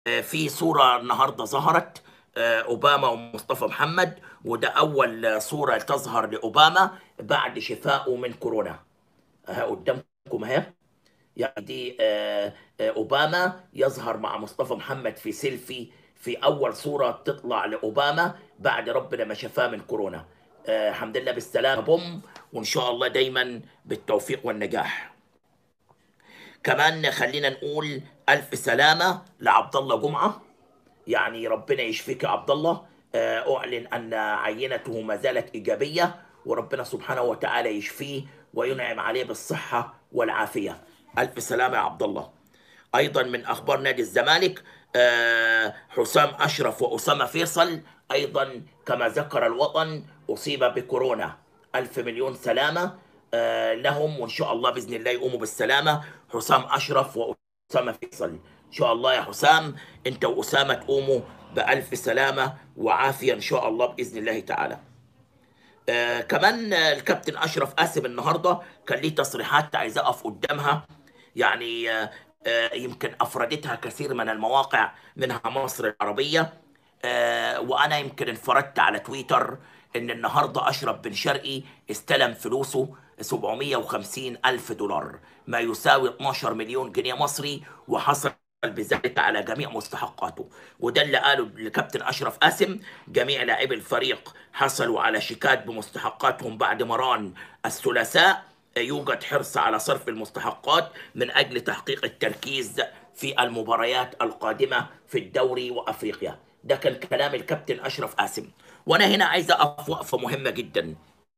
في صورة النهاردة ظهرت آه، أوباما ومصطفى محمد وده أول صورة تظهر لأوباما بعد شفائه من كورونا ها قدامكم اهي يعني دي آه، آه، أوباما يظهر مع مصطفى محمد في سيلفي في أول صورة تطلع لأوباما بعد ربنا ما شفاه من كورونا آه، الحمد لله بالسلامة بوم وإن شاء الله دايما بالتوفيق والنجاح كمان خلينا نقول ألف سلامة لعبد الله جمعة يعني ربنا يشفيك يا عبد الله آه، أعلن أن عينته ما زالت إيجابية وربنا سبحانه وتعالى يشفيه وينعم عليه بالصحة والعافية ألف سلامة يا عبد الله أيضا من أخبار نادي الزمالك آه، حسام أشرف وأسامة فيصل أيضا كما ذكر الوطن أصيب بكورونا ألف مليون سلامة آه، لهم وإن شاء الله بإذن الله يقوموا بالسلامة حسام أشرف وأسامة فيصل إن شاء الله يا حسام أنت وأسامة تقوموا بألف سلامة وعافية إن شاء الله بإذن الله تعالى آه كمان آه، الكابتن اشرف قاسم النهارده كان ليه تصريحات عايز اقف قدامها يعني آه آه يمكن افردتها كثير من المواقع منها مصر العربيه آه وانا يمكن انفردت على تويتر ان النهارده اشرف بن شرقي استلم فلوسه 750 الف دولار ما يساوي 12 مليون جنيه مصري وحصل بذلك على جميع مستحقاته وده اللي قاله الكابتن اشرف قاسم جميع لاعبي الفريق حصلوا على شيكات بمستحقاتهم بعد مران الثلاثاء يوجد حرص على صرف المستحقات من اجل تحقيق التركيز في المباريات القادمه في الدوري وافريقيا ده كان كلام الكابتن اشرف قاسم وانا هنا عايز اقف وقفه مهمه جدا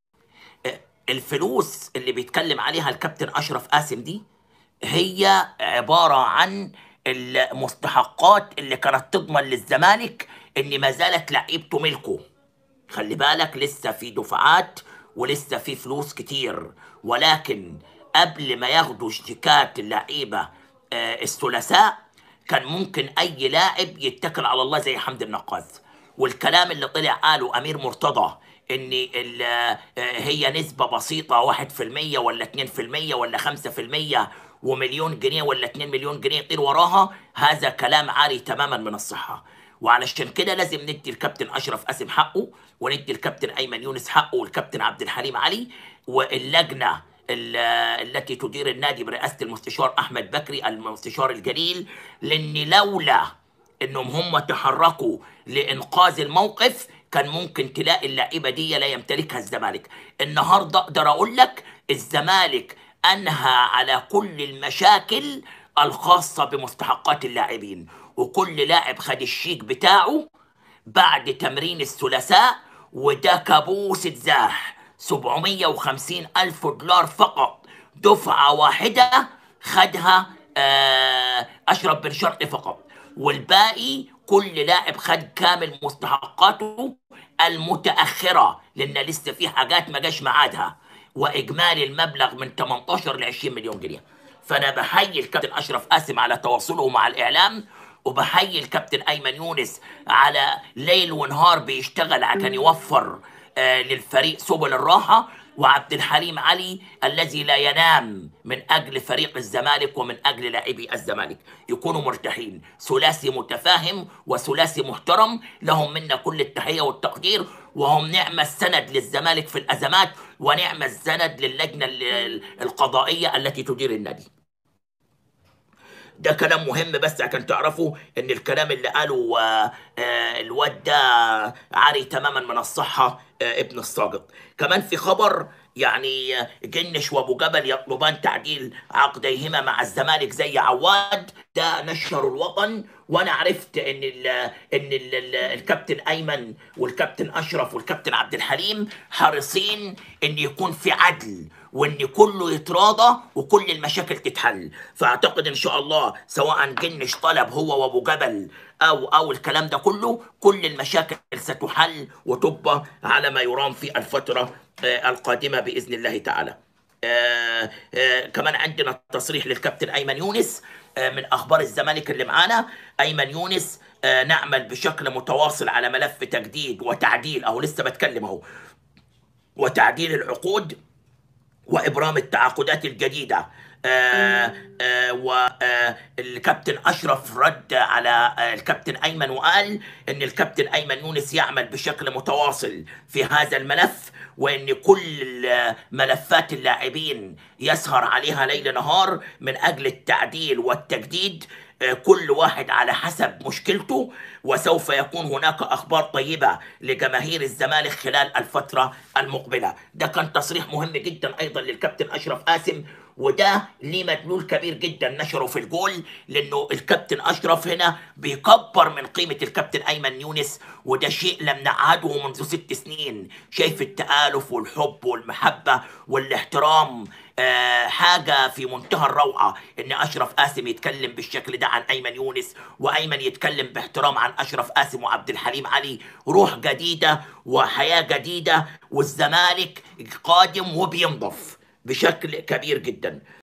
الفلوس اللي بيتكلم عليها الكابتن اشرف قاسم دي هي عباره عن المستحقات اللي كانت تضمن للزمالك ان ما زالت لعيبته ملكه خلي بالك لسه في دفعات ولسه في فلوس كتير ولكن قبل ما ياخدوا اشتكات اللعيبه آه، الثلاثاء كان ممكن اي لاعب يتكل على الله زي حمد النقاز والكلام اللي طلع قاله امير مرتضى ان ال- آه، هي نسبة بسيطة واحد في المية ولا اتنين في المية ولا خمسة في المية ومليون جنيه ولا اتنين مليون جنيه يطير وراها هذا كلام عاري تماما من الصحة وعلشان كده لازم ندي الكابتن اشرف قاسم حقه وندي الكابتن ايمن يونس حقه والكابتن عبد الحليم علي واللجنه ال- التي تدير النادي برئاسه المستشار احمد بكري المستشار الجليل لان لولا انهم هم تحركوا لانقاذ الموقف كان ممكن تلاقي اللعيبه دي لا يمتلكها الزمالك النهارده اقدر اقول لك الزمالك انهى على كل المشاكل الخاصه بمستحقات اللاعبين وكل لاعب خد الشيك بتاعه بعد تمرين الثلاثاء وده كابوس اتزاح 750 ألف دولار فقط دفعة واحدة خدها آه، أشرف بن شرقي فقط والباقي كل لاعب خد كامل مستحقاته المتأخرة لأن لسه في حاجات ما جاش ميعادها وإجمالي المبلغ من 18 ل 20 مليون جنيه فأنا بحيي الكابتن أشرف قاسم على تواصله مع الإعلام وبحيي الكابتن ايمن يونس على ليل ونهار بيشتغل عشان يوفر آه، للفريق سبل الراحه وعبد الحليم علي الذي لا ينام من اجل فريق الزمالك ومن اجل لاعبي الزمالك يكونوا مرتاحين ثلاثي متفاهم وثلاثي محترم لهم منا كل التحيه والتقدير وهم نعم السند للزمالك في الازمات ونعم السند للجنه ال- القضائيه التي تدير النادي ده كلام مهم بس عشان تعرفوا ان الكلام اللي قاله آه، آه، الواد ده عاري تماما من الصحة آه، ابن الصاجط كمان في خبر يعني آه، جنش وابو جبل يطلبان تعديل عقديهما مع الزمالك زي عواد ده نشر الوطن وانا عرفت ان ال ان ال ال الكابتن ايمن والكابتن اشرف والكابتن عبد الحليم حريصين ان يكون في عدل وان كله يتراضى وكل المشاكل تتحل فاعتقد ان شاء الله سواء جنش طلب هو وابو جبل او او الكلام ده كله كل المشاكل ستحل وتبقى على ما يرام في الفتره آه، القادمه باذن الله تعالى آه آه كمان عندنا تصريح للكابتن ايمن يونس آه من اخبار الزمالك اللي معانا ايمن يونس آه نعمل بشكل متواصل على ملف تجديد وتعديل اهو لسه بتكلم اهو وتعديل العقود وابرام التعاقدات الجديده آه، آه، والكابتن اشرف رد على آه، الكابتن ايمن وقال ان الكابتن ايمن يونس يعمل بشكل متواصل في هذا الملف وان كل ملفات اللاعبين يسهر عليها ليل نهار من اجل التعديل والتجديد آه، كل واحد على حسب مشكلته وسوف يكون هناك اخبار طيبه لجماهير الزمالك خلال الفتره المقبله ده كان تصريح مهم جدا ايضا للكابتن اشرف قاسم وده ليه مدلول كبير جدا نشره في الجول لانه الكابتن اشرف هنا بيكبر من قيمه الكابتن ايمن يونس وده شيء لم نعهده منذ ست سنين شايف التآلف والحب والمحبه والاحترام آه حاجه في منتهى الروعه ان اشرف قاسم يتكلم بالشكل ده عن ايمن يونس وايمن يتكلم باحترام عن اشرف قاسم وعبد الحليم علي روح جديده وحياه جديده والزمالك قادم وبينضف بشكل كبير جدا